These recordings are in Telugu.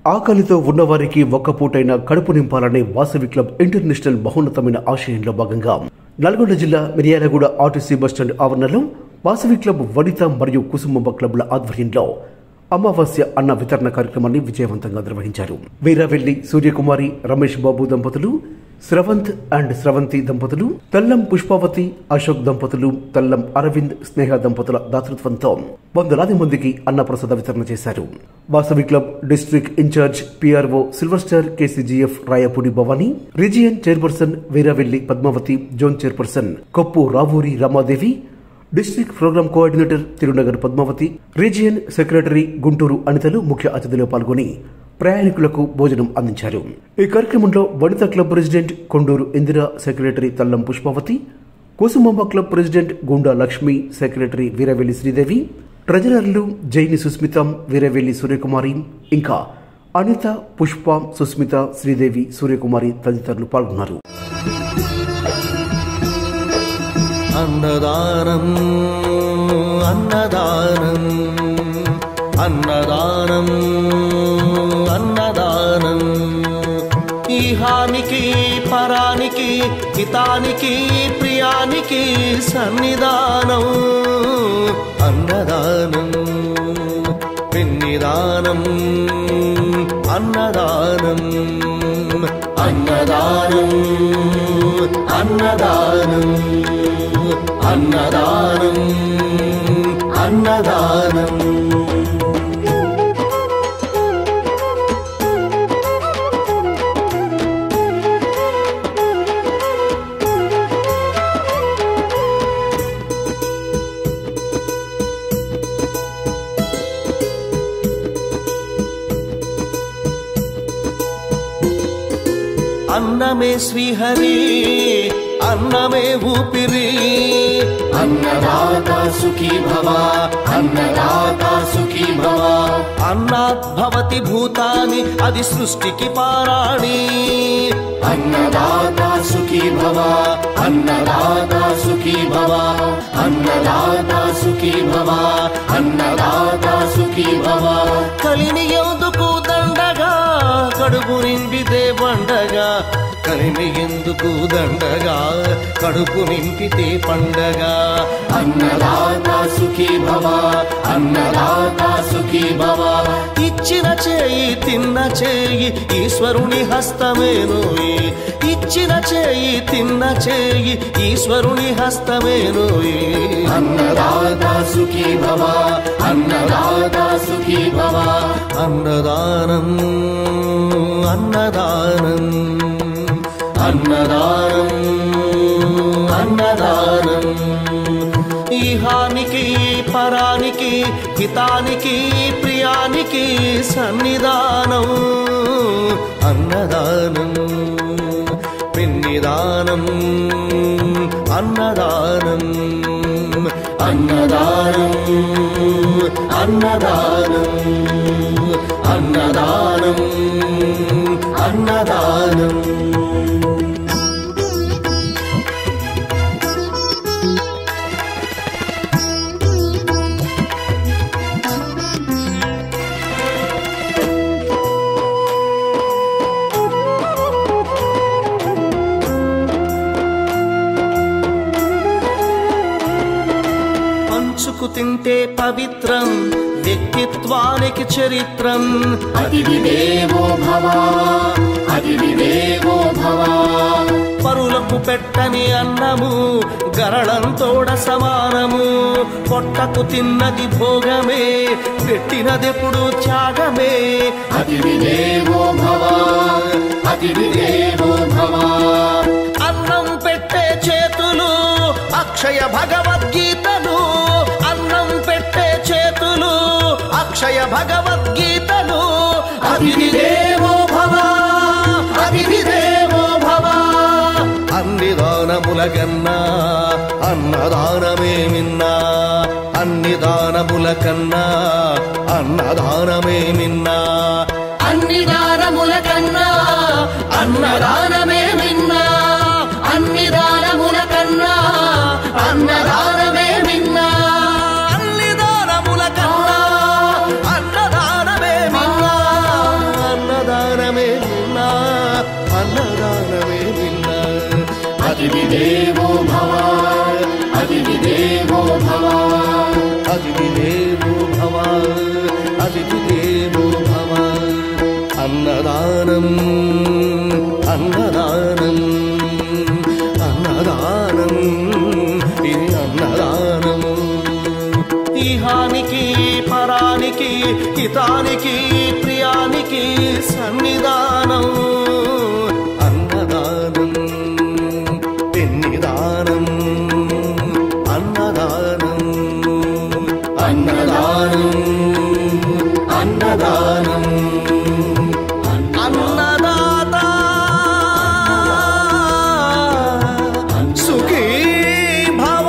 ఆకలితో ఉన్నవారికి ఒక్క పూటైన కడుపు నింపాలనే వాసవి క్లబ్ ఇంటర్నేషనల్ మహోన్నతమైన ఆశయంలో భాగంగా నల్గొండ జిల్లా మిర్యాలగూడ ఆర్టీసీ బస్టాండ్ ఆవరణలో వాసవి క్లబ్ వనిత మరియు కుసుమంబ క్లబ్ల ఆధ్వర్యంలో అమావాస్య అన్న వితరణ కార్యక్రమాన్ని విజయవంతంగా నిర్వహించారు వీరవెల్లి సూర్యకుమారి రమేష్ బాబు దంపతులు స్రవంత్ అండ్ స్రవంతి దంపతులు తల్లం పుష్పావతి అశోక్ దంపతులు తల్లం అరవింద్ స్నేహ దంపతుల దాతృత్వంతో వందలాది మందికి అన్నప్రసాద వితరణ చేశారు Vasavi club district incharge PRO silver star KCGF Rayapudi Bhavani region chairperson Veeravelli Padmavathi zone chairperson Koppu Ravuri Ramadevi district programme coordinator Tirunagar Padmavathi region secretary Guntur అనితలు ముఖ్య అతిథిలో పాల్గొని ప్రయాణికులకు భోజనం అందించారు ఈ కార్యక్రమంలో Vanitha club president Konduru Indira secretary Thallam Pushpavathi Kusumamba club president Gunda Lakshmi secretary Veeravelli Sridevi ట్రెజరర్లు జైని సుస్మిత వీరవెల్లి సూర్యకుమారి ఇంకా అనిత పుష్ప సుస్మిత శ్రీదేవి సూర్యకుమారి తదితరులు పాల్గొన్నారు అన్నదానం అన్నదానం అన్నదానం అన్నదానం ఈహానికి పరానికి హితానికి ప్రియానికి సన్నిధానం అన్నదానం పిన్నిదానం అన్నదానం అన్నదానం అన్నదానం అన్నదానం అన్నదానం అన్నమే శ్రీహరి అన్నమే ఊపిరి అన్నదాత సుఖీ భవ అన్నదాత సుఖీ భవ అన్నాత్ భవతి భూతాని అది సృష్టికి పారాణి అన్నదాత సుఖీ భవ అన్నదాత సుఖీ భవ అన్నదాత సుఖీ భవ అన్నదాత సుఖీ భవ కలిని ఎందుకు దండగా కడుపు నింపితే పండగా కలిమి ఎందుకు దండగా కడుపు నింపితే పండగ అన్నదాత సుఖీ భవ అన్నదాత సుఖీ భవ ఇచ్చిన చేయి తిన్న చేయి ఈశ్వరుని హస్తమేనోయి ఇచ్చిన చేయి తిన్న చేయి ఈశ్వరుని హస్తమేనోయి అన్నదాత సుఖీ భవ అన్నదాత సుఖీ భవ అన్నదానం అన్నదానం అన్నదానం అన్నదానం ఈహానికి పరానికి హితానికి ప్రియానికి సన్నిధానం అన్నదానం పిన్నిదానం అన్నదానం అన్నదానం అన్నదానం అన్నదానం అన్నదానం పంచుకు తింటే పవిత్రం వ్యక్తిత్వానికి చరిత్రం అతిథి దేవో భవ అతిథి దేవో భవ పరులకు పెట్టని అన్నము గరళంతోడ సమానము పొట్టకు తిన్నది భోగమే పెట్టినదెప్పుడు త్యాగమే అతిథి దేవో భవ అతిథి దేవో భవ అన్నం పెట్టే చేతులు అక్షయ భగవద్గీతలు అన్నం పెట్టే చేతులు అక్షయ భగవద్గీతలు అతిథి దేవో భవ అతిథి దేవో భవ అన్ని దానముల కన్నా అన్నదానమే మిన్నా అన్ని దానముల కన్నా అన్నదానమే మిన్నా అన్ని దానముల కన్నా అన్నదానమే మిన్నా అన్ని దానముల కన్నా అన్నదానమే మిన్నా అన్ని దానముల కన్నా అన్నదానమే మిన్నా అన్నదానమే మిన్న అతిథి దేవో భవ అతిథి దేవో భవ అతిథి దేవో భవ అతిథి దేవో భవ అన్నదానం అన్నదానం అన్నదానం ఇది అన్నదానము ఇహానికి పరానికి హితానికి ప్రియానికి సన్నిధానం అన్నదానం పెన్నిదానం అన్నదానం అన్నదానం అన్నదానం అన్నదాత సుఖీ భవ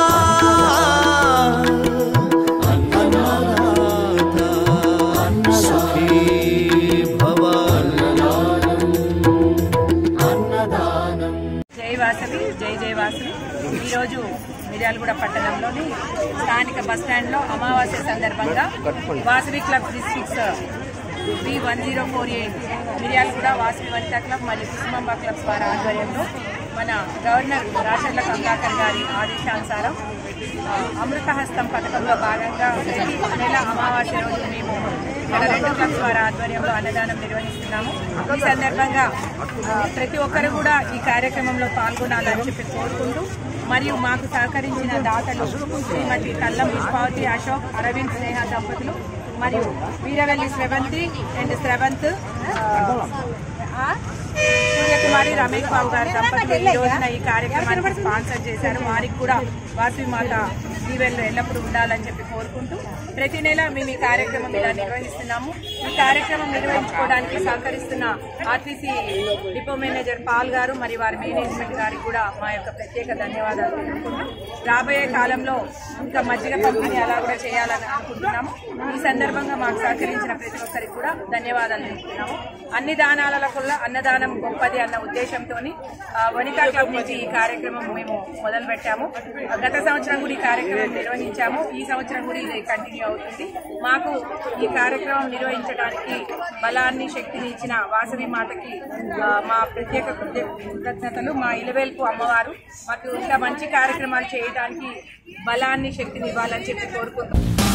అన్నదాత సుఖీ భవ జై వాసవి జై జై వాసవి ఈరోజు మిర్యాలగూడ పట్టణంలోని స్థానిక బస్టాండ్లో అమావాస్య సందర్భంగా Vasavi club districts B one zero four eight Miryalaguda Vasavi Vanitha club మరియు కుసుమంబ క్లబ్స్ వారి ఆధ్వర్యంలో మన గవర్నర్ రాచర్ల కమలాకర్ గారి ఆదేశానుసారం ఆ, అమృతహస్తం పథకంలో భాగంగా ప్రతి నెల అమావాస్య రోజు మేము మన రెండు క్లబ్స్ వారి ఆధ్వర్యంలో అన్నదానం నిర్వహిస్తున్నాము ఈ సందర్భంగా ఆ, ప్రతి ఒక్కరు కూడా ఈ కార్యక్రమంలో పాల్గొనాలని చెప్పి కోరుకుంటూ మరియు మాకు సహకరించిన దాతలు శ్రీమతి కల్లం పుష్పావతి అశోక్ అరవింద్ స్నేహ దంపతులు మరియు వీరవెల్లి స్రవంతి అండ్ స్రవంత్ ఆ, సూర్యకుమారి రమేష్ బాబు గారి దంపతులు ఈ రోజున ఈ కార్యక్రమానికి స్పాన్సర్ చేశారు వారికి కూడా వాసవి మాత దీవెనలు ఎల్లప్పుడూ ఉండాలని చెప్పి కోరుకుంటూ ప్రతి నెల మేము ఈ కార్యక్రమం ఇలా నిర్వహిస్తున్నాము ఈ కార్యక్రమం నిర్వహించుకోవడానికి సహకరిస్తున్న ఆర్టీసీ డిపో మేనేజర్ పాల్ గారు మరియు వారి మేనేజ్మెంట్ గారికి కూడా మా యొక్క ప్రత్యేక ధన్యవాదాలు తెలుపుకుంటూ రాబోయే కాలంలో ఇంకా మజ్జిగ పంపిణీ అలా కూడా చేయాలని అనుకుంటున్నాము ఈ సందర్భంగా మాకు సహకరించిన ప్రతి ఒక్కరికి కూడా ధన్యవాదాలు తెలుపుతున్నాము అన్ని దానాల కూడా అన్నదానం గొప్పది అన్న ఉద్దేశంతో వనితా క్లబ్ నుంచి ఈ కార్యక్రమం మేము మొదలు పెట్టాము గత సంవత్సరం కూడా ఈ కార్యక్రమం నిర్వహించాము ఈ సంవత్సరం కూడా ఇది కంటిన్యూ అవుతుంది మాకు ఈ కార్యక్రమం నిర్వహించడానికి బలాన్ని శక్తిని ఇచ్చిన వాసవి మాతకి ఆ, మా ప్రత్యేక కృత- కృతజ్ఞతలు మా ఇలవేల్పు అమ్మవారు మాకు ఇంకా మంచి కార్యక్రమాలు చేయడానికి బలాన్ని శక్తిని ఇవ్వాలని చెప్పి కోరుకుంటున్నాం